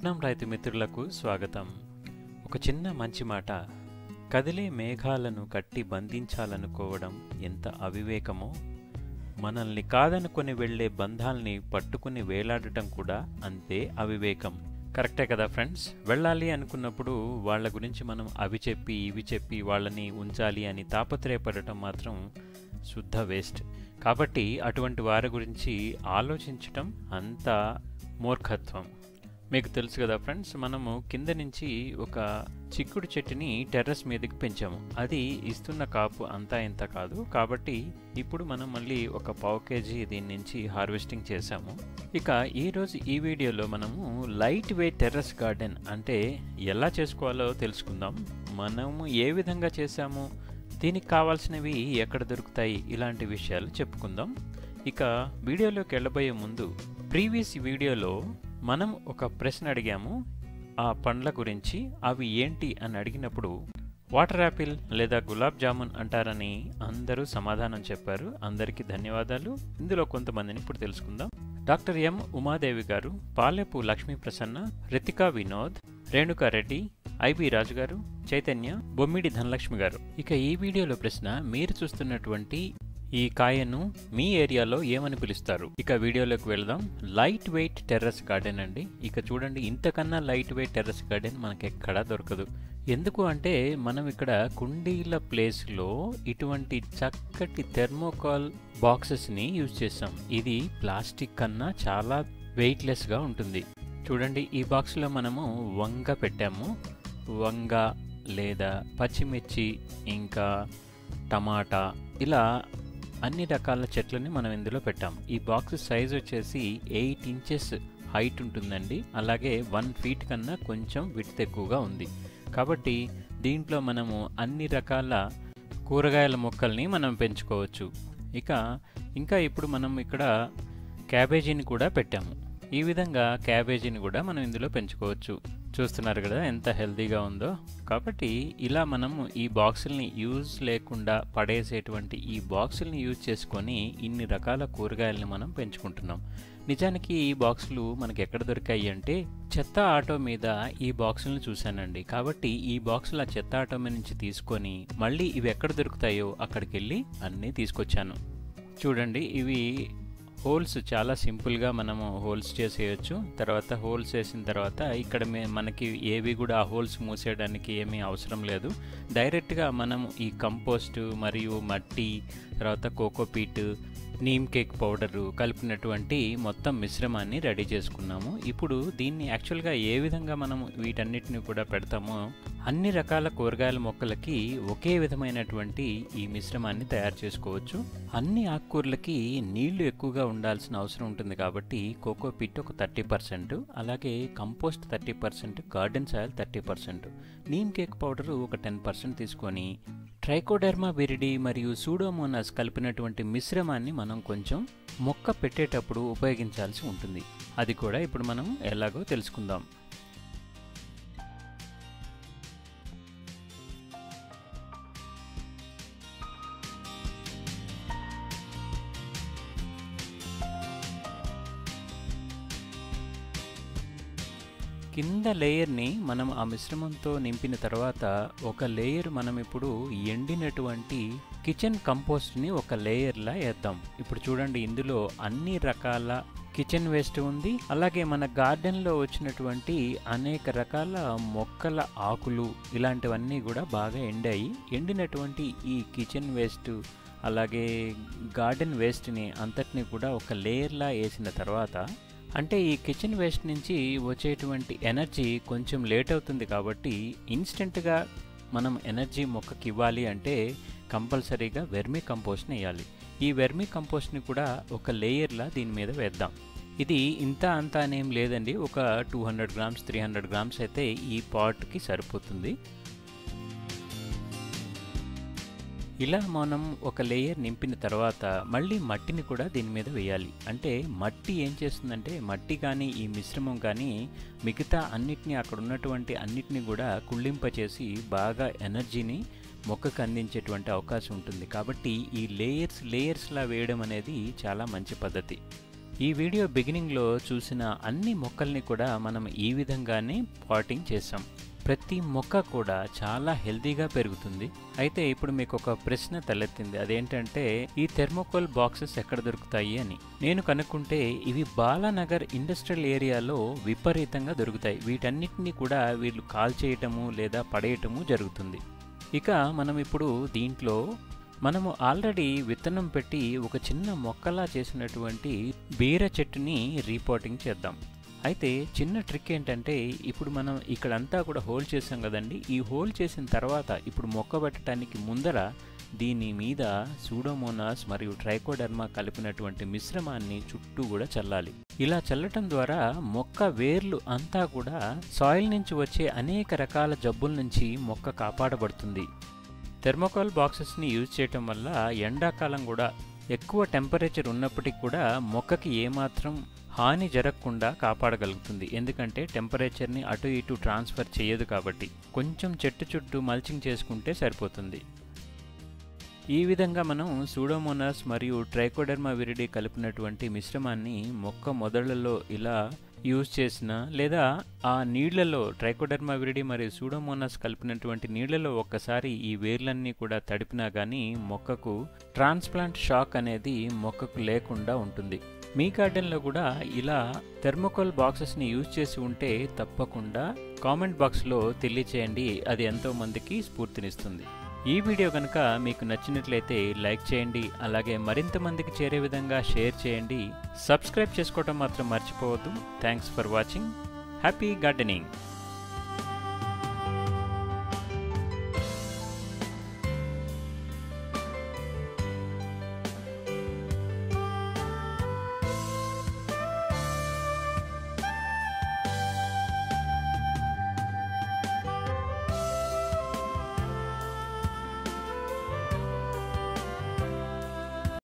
స్వప్నం రైతు మిత్రులకు స్వాగతం ఒక చిన్న మంచి మాట కదిలే మేఘాలను కట్టి బంధించాలనుకోవడం ఎంత అవివేకమో మనల్ని కాదనుకొని వెళ్ళే బంధాల్ని పట్టుకుని వేలాడటం కూడా అంతే అవివేకం కరెక్టే కదా ఫ్రెండ్స్ వెళ్ళాలి అనుకున్నప్పుడు వాళ్ళ గురించి మనం అవి చెప్పి ఇవి చెప్పి వాళ్ళని ఉంచాలి అని తాపత్రయపడటం మాత్రం శుద్ధ వేస్ట్ కాబట్టి అటువంటి వారి గురించి ఆలోచించటం అంత మూర్ఖత్వం మీకు తెలుసు కదా ఫ్రెండ్స్ మనము కింద నుంచి ఒక చిక్కుడు చెట్టుని టెర్రస్ మీదకి పెంచాము అది ఇస్తున్న కాపు అంతా ఇంత కాదు కాబట్టి ఇప్పుడు మనం మళ్ళీ ఒక పావు కేజీ దీని నుంచి హార్వెస్టింగ్ చేసాము ఇక ఈరోజు ఈ వీడియోలో మనము లైట్ వెయిట్ టెర్రస్ గార్డెన్ అంటే ఎలా చేసుకోవాలో తెలుసుకుందాం మనము ఏ విధంగా చేసాము దీనికి కావాల్సినవి ఎక్కడ దొరుకుతాయి ఇలాంటి విషయాలు చెప్పుకుందాం ఇక వీడియోలోకి వెళ్ళబోయే ముందు ప్రీవియస్ వీడియోలో మనం ఒక ప్రశ్న అడిగాము ఆ పండ్ల గురించి అవి ఏంటి అని అడిగినప్పుడు వాటర్ యాపిల్ లేదా గులాబ్ జామున్ అంటారని అందరూ సమాధానం చెప్పారు అందరికీ ధన్యవాదాలు ఇందులో కొంతమందిని ఇప్పుడు తెలుసుకుందాం డాక్టర్ ఎం ఉమాదేవి గారు పాలెపు లక్ష్మీ ప్రసన్న రితికా వినోద్ రేణుకా రెడ్డి ఐబి రాజు గారు చైతన్య బొమ్మిడి ధనలక్ష్మి గారు ఇక ఈ వీడియోలో ప్రశ్న మీరు చూస్తున్నటువంటి ఈ కాయను మీ ఏరియాలో ఏమని పిలుస్తారు ఇక వీడియోలోకి వెళదాం లైట్ వెయిట్ టెర్రస్ గార్డెన్ అండి ఇక చూడండి ఇంతకన్నా లైట్ వెయిట్ టెర్రస్ గార్డెన్ మనకి ఎక్కడా దొరకదు ఎందుకు అంటే మనం ఇక్కడ కుండీల ప్లేస్లో ఇటువంటి చక్కటి థెర్మోకాల్ బాక్సెస్ని యూజ్ చేసాం ఇది ప్లాస్టిక్ కన్నా చాలా వెయిట్లెస్గా ఉంటుంది చూడండి ఈ బాక్స్లో మనము వంగ పెట్టాము వంగ లేదా పచ్చిమిర్చి ఇంకా టమాటా ఇలా అన్ని రకాల చెట్లని మనం ఇందులో పెట్టాం ఈ బాక్స్ సైజ్ వచ్చేసి ఎయిట్ ఇంచెస్ హైట్ ఉంటుందండి అలాగే వన్ ఫీట్ కన్నా కొంచెం విడ్త్ ఎక్కువగా ఉంది కాబట్టి దీంట్లో మనము అన్ని రకాల కూరగాయల మొక్కల్ని మనం పెంచుకోవచ్చు ఇక ఇంకా ఇప్పుడు మనం ఇక్కడ క్యాబేజీని కూడా పెట్టాము ఈ విధంగా క్యాబేజీని కూడా మనం ఇందులో పెంచుకోవచ్చు చూస్తున్నారు కదా ఎంత హెల్తీగా ఉందో కాబట్టి ఇలా మనము ఈ బాక్సుల్ని యూజ్ లేకుండా పడేసేటువంటి ఈ బాక్సుల్ని యూజ్ చేసుకొని ఇన్ని రకాల కూరగాయలని మనం పెంచుకుంటున్నాం నిజానికి ఈ బాక్సులు మనకి ఎక్కడ దొరికాయి అంటే చెత్త ఆటో మీద ఈ బాక్సులను చూశానండి కాబట్టి ఈ బాక్సులు ఆ చెత్త ఆటో మీద నుంచి తీసుకొని మళ్ళీ ఇవి ఎక్కడ దొరుకుతాయో అక్కడికి వెళ్ళి అన్నీ తీసుకొచ్చాను చూడండి ఇవి హోల్స్ చాలా సింపుల్గా మనము హోల్స్ చేసేయచ్చు తర్వాత హోల్స్ వేసిన తర్వాత ఇక్కడ మే మనకి ఏవి కూడా ఆ హోల్స్ మూసేయడానికి ఏమీ అవసరం లేదు డైరెక్ట్గా మనం ఈ కంపోస్ట్ మరియు మట్టి తర్వాత కోకోపీట్ నీమ్ కేక్ పౌడరు కలిపినటువంటి మొత్తం మిశ్రమాన్ని రెడీ చేసుకున్నాము ఇప్పుడు దీన్ని యాక్చువల్గా ఏ విధంగా మనం వీటన్నిటిని కూడా పెడతామో అన్ని రకాల కూరగాయల మొక్కలకి ఒకే విధమైనటువంటి ఈ మిశ్రమాన్ని తయారు చేసుకోవచ్చు అన్ని ఆకుకూరలకి నీళ్లు ఎక్కువగా ఉండాల్సిన అవసరం ఉంటుంది కాబట్టి కోకో పిట్ ఒక థర్టీ పర్సెంట్ అలాగే compost thirty percent garden soil thirty percent neem cake powder ఒక టెన్ పర్సెంట్ తీసుకొని ట్రైకోడెర్మా విరిడి మరియు సూడోమోనాస్ కలిపినటువంటి మిశ్రమాన్ని మనం కొంచెం మొక్క పెట్టేటప్పుడు ఉపయోగించాల్సి ఉంటుంది అది కూడా ఇప్పుడు మనం ఎలాగో తెలుసుకుందాం కింద లేయర్ని మనం ఆ మిశ్రమంతో నింపిన తర్వాత ఒక లేయర్ మనం ఇప్పుడు ఎండినటువంటి కిచెన్ కంపోస్ట్ని ఒక లేయర్లా వేద్దాం ఇప్పుడు చూడండి ఇందులో అన్ని రకాల కిచెన్ వేస్ట్ ఉంది అలాగే మన గార్డెన్లో వచ్చినటువంటి అనేక రకాల మొక్కల ఆకులు ఇలాంటివన్నీ కూడా బాగా ఎండాయి ఎండినటువంటి ఈ కిచెన్ వేస్ట్ అలాగే గార్డెన్ వేస్ట్ని అంతటిని కూడా ఒక లేయర్లా వేసిన తర్వాత అంటే ఈ కిచెన్ వేస్ట్ నుంచి వచ్చేటువంటి ఎనర్జీ కొంచెం లేట్ అవుతుంది కాబట్టి ఇన్స్టెంట్గా మనం ఎనర్జీ మొక్కకి ఇవ్వాలి అంటే కంపల్సరీగా వెర్మీ కంపోస్ట్ని వేయాలి ఈ వెర్మీ కంపోస్ట్ని కూడా ఒక లేయర్లా దీని మీద వేద్దాం ఇది ఇంత అంత అనేం లేదండి ఒక two hundred grams three hundred grams అయితే ఈ పాట్కి సరిపోతుంది ఇలా మనం ఒక లేయర్ నింపిన తర్వాత మళ్ళీ మట్టిని కూడా దీని మీద వేయాలి అంటే మట్టి ఏం చేస్తుందంటే మట్టి కానీ ఈ మిశ్రమం కానీ మిగతా అన్నిటినీ అక్కడ ఉన్నటువంటి అన్నిటినీ కూడా కుళ్ళింపచేసి బాగా ఎనర్జీని మొక్కకు అందించేటువంటి అవకాశం ఉంటుంది కాబట్టి ఈ లేయర్స్ లేయర్స్లా వేయడం అనేది చాలా మంచి పద్ధతి ఈ వీడియో బిగినింగ్లో చూసిన అన్ని మొక్కల్ని కూడా మనం ఈ విధంగానే పాటింగ్ చేసాం ప్రతి మొక్క కూడా చాలా హెల్తీగా పెరుగుతుంది అయితే ఇప్పుడు మీకు ఒక ప్రశ్న తలెత్తింది అదేంటంటే ఈ థెర్మోకోల్ బాక్సెస్ ఎక్కడ దొరుకుతాయి అని నేను కనుక్కుంటే ఇవి బాలానగర్ ఇండస్ట్రియల్ ఏరియాలో విపరీతంగా దొరుకుతాయి వీటన్నిటిని కూడా వీళ్ళు కాల్ చేయటము లేదా పడేయటము జరుగుతుంది ఇక మనం ఇప్పుడు దీంట్లో మనము ఆల్రెడీ విత్తనం పెట్టి ఒక చిన్న మొక్కలా చేసినటువంటి బీర చెట్టుని రీపోటింగ్ చేద్దాం అయితే చిన్న ట్రిక్ ఏంటంటే ఇప్పుడు మనం ఇక్కడంతా కూడా హోల్ చేసాం కదండి ఈ హోల్ చేసిన తర్వాత ఇప్పుడు మొక్క పెట్టడానికి ముందర దీని మీద సూడోమోనాస్ మరియు ట్రైకోడర్మా కలిపినటువంటి మిశ్రమాన్ని చుట్టూ కూడా చల్లాలి ఇలా చల్లటం ద్వారా మొక్క వేర్లు అంతా కూడా సాయిల్ నుంచి వచ్చే అనేక రకాల జబ్బుల నుంచి మొక్క కాపాడబడుతుంది థెర్మోకాల్ బాక్సెస్ని యూజ్ చేయటం వల్ల ఎండాకాలం కూడా ఎక్కువ టెంపరేచర్ ఉన్నప్పటికీ కూడా మొక్కకి ఏమాత్రం హాని జరగకుండా కాపాడగలుగుతుంది ఎందుకంటే టెంపరేచర్ని అటు ఇటు ట్రాన్స్ఫర్ చేయదు కాబట్టి కొంచెం చెట్టు చుట్టూ మల్చింగ్ చేసుకుంటే సరిపోతుంది ఈ విధంగా మనం సూడోమోనాస్ మరియు ట్రైకోడర్మా విరిడి కలిపినటువంటి మిశ్రమాన్ని మొక్క మొదళ్లలో ఇలా యూజ్ చేసిన లేదా ఆ నీళ్లలో ట్రైకోడర్మా విరిడి మరియు సూడోమోనాస్ కలిపినటువంటి నీళ్లలో ఒక్కసారి ఈ వేర్లన్నీ కూడా తడిపినా కానీ మొక్కకు ట్రాన్స్ప్లాంట్ షాక్ అనేది మొక్కకు లేకుండా ఉంటుంది మీ గార్డెన్లో కూడా ఇలా థెర్మోకోల్ బాక్సెస్ని యూజ్ చేసి ఉంటే తప్పకుండా కామెంట్ బాక్స్లో తెలియచేయండి అది ఎంతో మందికి స్ఫూర్తినిస్తుంది ఈ వీడియో కనుక మీకు నచ్చినట్లయితే లైక్ చేయండి అలాగే మరింత మందికి చేరే విధంగా షేర్ చేయండి సబ్స్క్రైబ్ చేసుకోవడం మాత్రం మర్చిపోవద్దు thanks for watching happy gardening